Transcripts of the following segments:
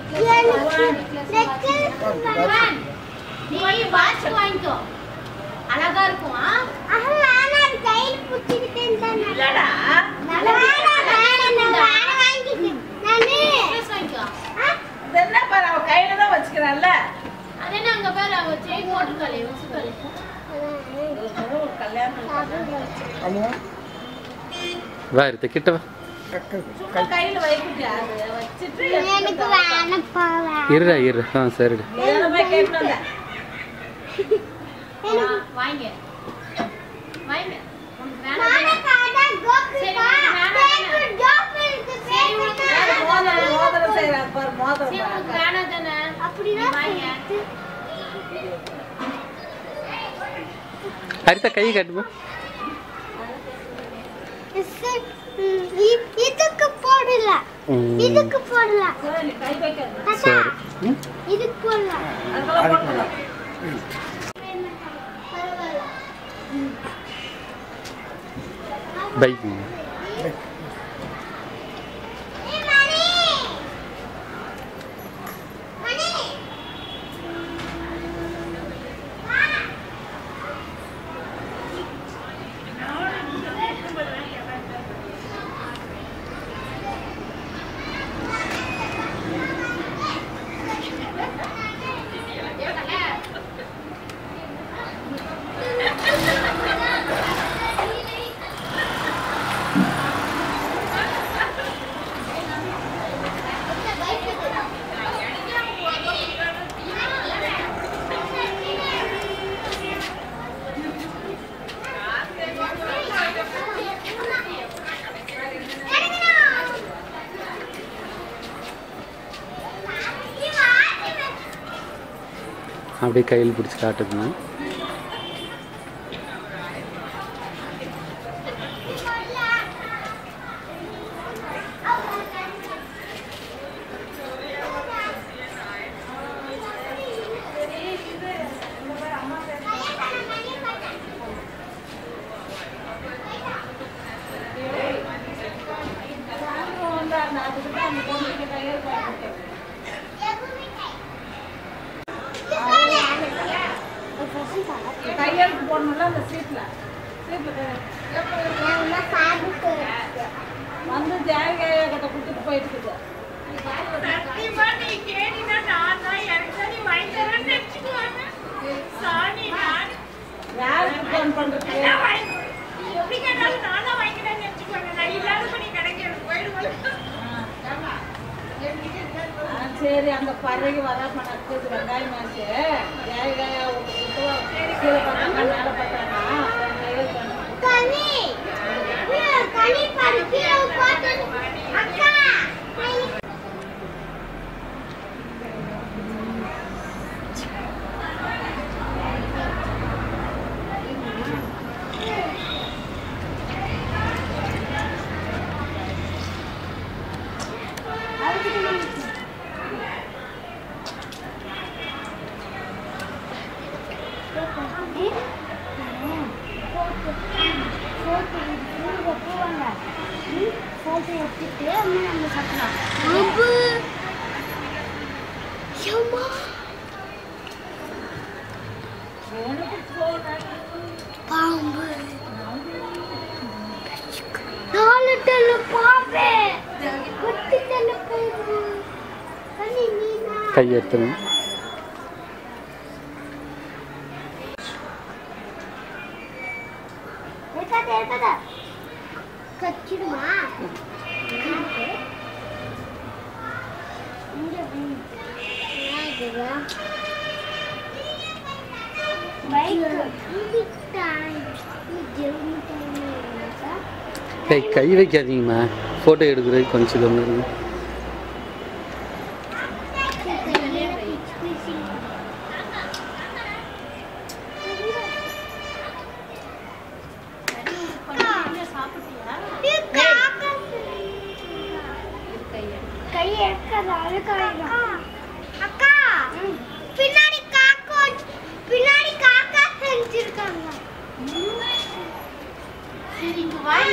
நீ வாட்ச் வாங்கிக்கோ அழகா இருக்கும் ஆ? இல்லடா necklace வாங்கிக்கோ இது என்ன பாரு அவ கையில தான் வச்சுக்கிறான்ல அது என்ன அங்க பாரு அவ செயின் போட்டுருக்காளே வச்சுக்காளே ஒரு கல்யாணம் வா இருத்த கிட்ட வா சும்மா கையில வைக்கிட்டு அது வச்சுட்டு எனக்கு வேணப்பா இருடா இரு ஆ சரிடா வேற போய் கேட்டு வந்தேன் வாங்க வாங்க உனக்கு வேணாம் சரி, மோதிரம் மோதிரம் செய்யறான் பாரு மோதிரம் சரி, உனக்கு பாரு. வேணாம் தானே அப்படின்னா வாங்க ஹரிதா கை காட்டுப்பா இதுக்கு போடல ம், இதுக்கு போடல சரி, நீ கை வைக்காத தாத்தா, சரி ம், இதுக்கு போடல அதுக்கெல்லாம் போட்டுக்கலாம் பரவாயில்ல பைக் ஏய், மணி! மணி! வா. அப்படியே கையில் பிடிச்சி காட்டுங்க கையெழுத்து போடணும்ல அந்த சீட்ல சீட்ல வந்து ஜாகிரதையா கிட்ட கொடுத்துட்டு போயிட்டு இருக்குது யாருக்கு ஃபோன் பண்றது ஆ, சரி அந்த பறவைக்கு வர பண்ணது வெங்காயம் ஆச்சு ஜாகிரதையா விட்டு கீழே பார்த்தாங்க மேலே பார்த்தாங்க கையெழுத்து பண்ணணும். கனி கனி பாரு கீழே போட்டு அக்கா ஃபோட்டோ எடுத்துட்டு அம்மா நம்ம சாப்பிடலாம் அம்பு ஏம்மா பாம்பு நாலு டன்னு பாம்பு பத்து டன்னு பாம்பு கனி நீனா கை எடுத்துங்க இருக்காத இருக்காத கச்சிடுமா இங்க கை கை வைக்காதீங்கம்மா ஃபோட்டோ எடுக்கிறதுக்கு கொஞ்சம் கம்மி இருங்க கை எடுக்காத அழுக்காயிடும் அக்கா பின்னாடி காக்கா பின்னாடி காக்கா செஞ்சிருக்காங்க சரி இங்க வாங்க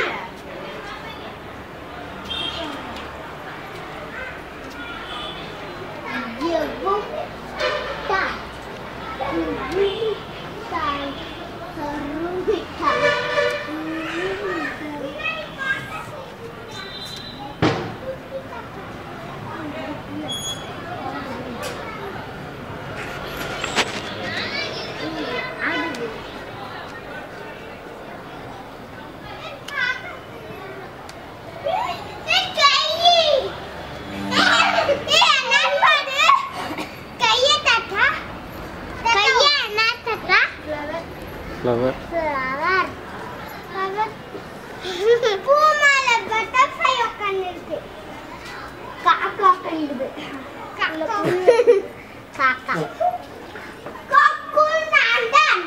ஃப்ளவர் ஃப்ளவர் ஃப்ளவர் பூ மேல பட்டர்ஃப்ளை உட்கார்ந்திருக்கு காக்கா உட்கார்ந்துது காக்கா காக்கா காக்குள் நான்தான்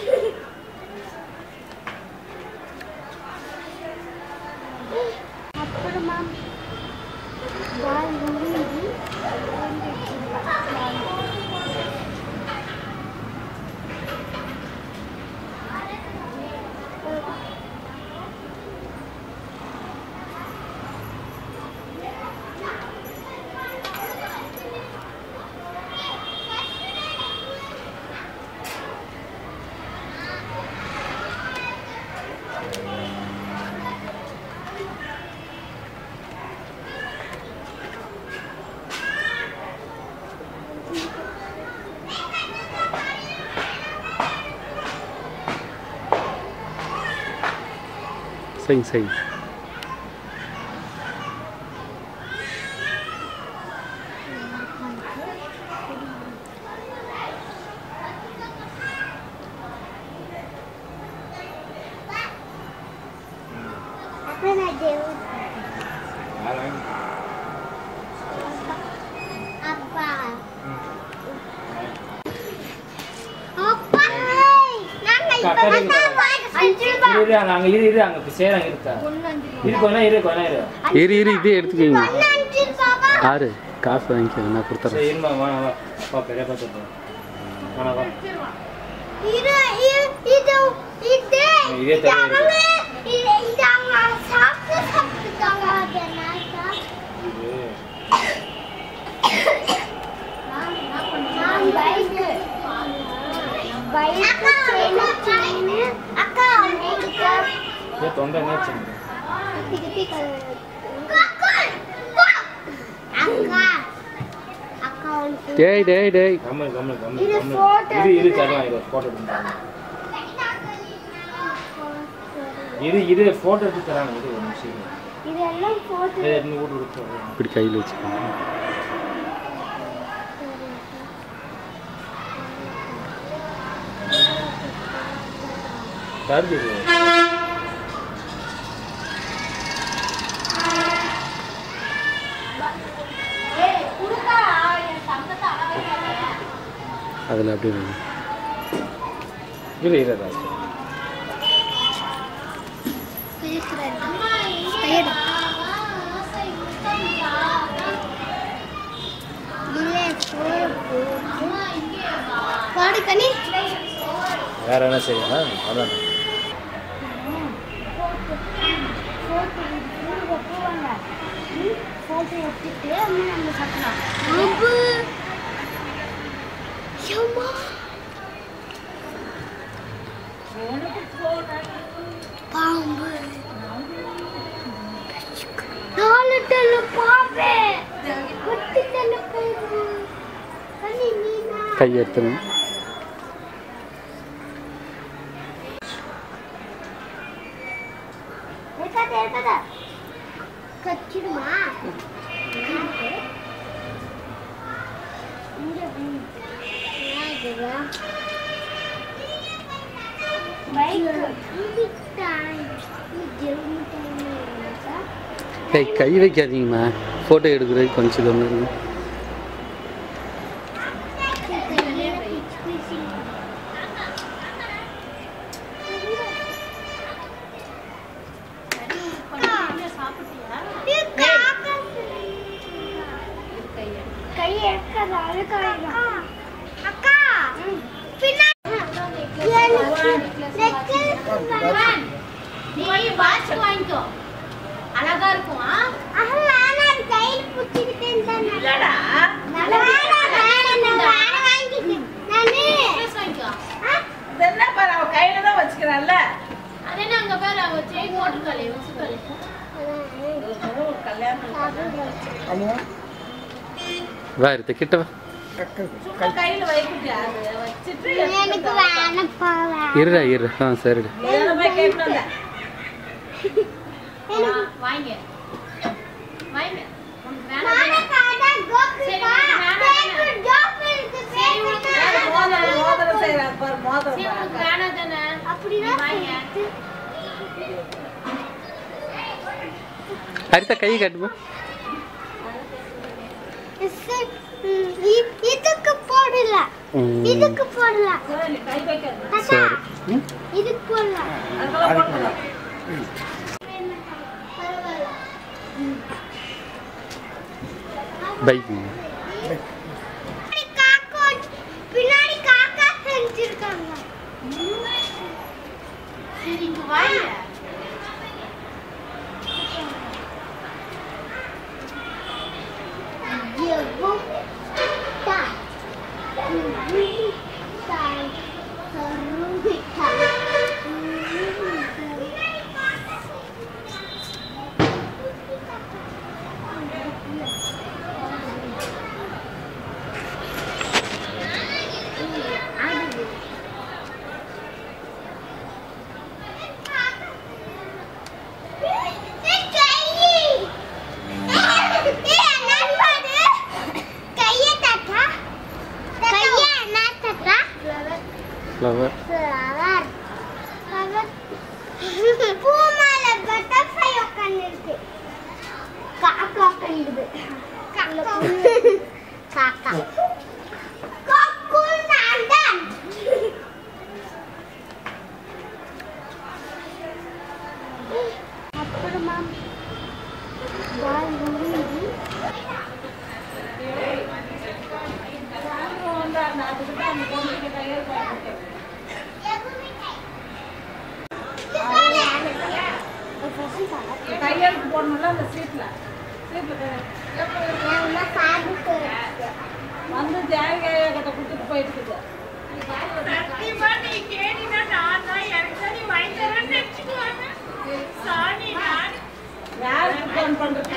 அப்புறமா பால் முடிஞ்சு செய்யுங்க செய்யுங்க அப்புறம் நான் தேவ அப்பா அப்பா நாங்க இப்ப தான் அஞ்சு ரூபாய் இரு அங்க அங்க இரு இரு அங்க சேரம் இருக்கா இரு கொஞ்ச நேரம் இரு கொஞ்ச நேரம் இரு இரு இரு இதே எடுத்துக்கிங்க ஒன்னு அஞ்சு ரூபாவா ஆறு காசு வாங்கிக்க நான் சரி கொடுத்துறேன் இருமா வா வா அப்பா பெரிய பார்த்து போ வா வா இது இது இது இது இதே தர அவங்க இது இது அவங்க சாப்பிட்டு சாப்பிட்டுட்டாங்க அது என்ன நான் பைக் பைக் செயின் அக்கா உங்களுக்கு ஏ தொண்டை என்னாச்சு அக்கா அக்கா உனக்கு டேய் டேய் டேய் கம்மல் கம்மல் கம்மல் இது கம்மல் photo இரு இரு தரலாம் இரு போட்டோ எடுத்து இரு இரு போட்டோ எடுத்து தராங்க இது ஒரு நிமிஷம் இரு. இதெல்லாம் போட்டு ஏய் எடுத்து வீட்டு கொடுத்து இப்படி கையில் வச்சுக்கோங்க தருது இது அதில் அப்படியே வைங்க. இரு இரு ராஜ் பாடு கனி வேற என்ன செய்யணும் அதான் போட்டோ எடுத்துட்டு அம்மா நம்ம சாப்பிடலாம் அப்பு யம்மா பாம்பு நாலு டல்லு பாம்பு குட்டி டல்லு பாம்பு கனி நீனா கை எடுத்துருங்க இருக்காது இருக்காது கச்சிடுமா டேய் கை வைக்காதீங்கம்மா ஃபோட்டோ எடுக்கிறதுக்கு கொஞ்சம் கம்மி இருங்க கை எடுக்காத அழுக்காயிடும் அக்கா பின்னாடி நீ வாட்ச் வாங்கிக்கோ அழகா இருக்கும் ஆ? கையில் பிடிச்சிக்கிட்டேன் இல்லடா Dress வாங்கிக்கோ இது என்ன பாரு அவ கையில தான் வச்சுக்கிறான்ல அது என்ன அங்க பேர் அவ செயின் போட்டுக்காளே வச்சுக்காளே கல்யாணம் வா இருத்த கிட்ட வா சும்மா கையில வைக்கிட்டியா அது வச்சுட்டு எனக்கு வேணப்பா இருடா இரு ஆ சரிடா வேணும் போய் கேட்டு வந்தேன் வாங்க வாங்க உனக்கு வேணாம் மோதிரம் மோதிரம் செய்யறான் பாரு மோதிரம் சரி, உனக்கு பாரு. வேணாம் தானே ஹரிதா கை காட்டுமா இஸ்- ம், இ- இதுக்கு போடல ம். இதுக்கு போடல சரி, நீ கை வைக்காத. தாத்தா, சரி ம் இதுக்கு போடல அதுக்கெல்லாம் போட்டுடலாம். பரவாயில்ல பைக் பின்னாடி காக்கா பின்னாடி காக்கா செஞ்சிருக்காங்க சரி இங்க வாங்க எவ்வளோ தாய் தாய் ஃப்ளவர் பூமால பட்டர்ஃப்ளை உட்காந்துருக்கு காக்கா உட்காந்துது காக்கா கொக்குள் நான்தான் அப்புறமா பால் முடிஞ்சு சாயந்தரம் வந்து அந்த அதுக்கிட்ட அந்த பொண்ணுக்கு கையில் போட்டு கையெழுத்து போடணும்ல அந்த சீட்ல சீட்ல வந்து தேங்காய் கிட்ட கொடுத்துட்டு போயிட்டு இருக்குது யாருக்கு ஃபோன் பண்றது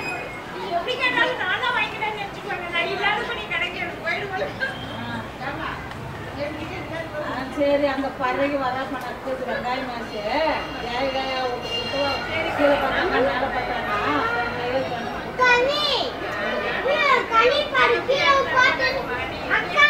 ஆ, சரி அந்த பறவைக்கு வர பண்ணது வெங்காயம் ஆச்சு தேங்காய் விட்டு கீழே பார்த்தாங்க மேலே பார்த்தாங்க கையெழுத்து பண்ணணும். கனி கனி பறிக்கிற போட்டு அக்கா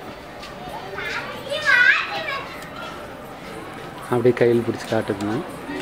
அப்படியே கையில் பிடிச்சி காட்டுதுங்க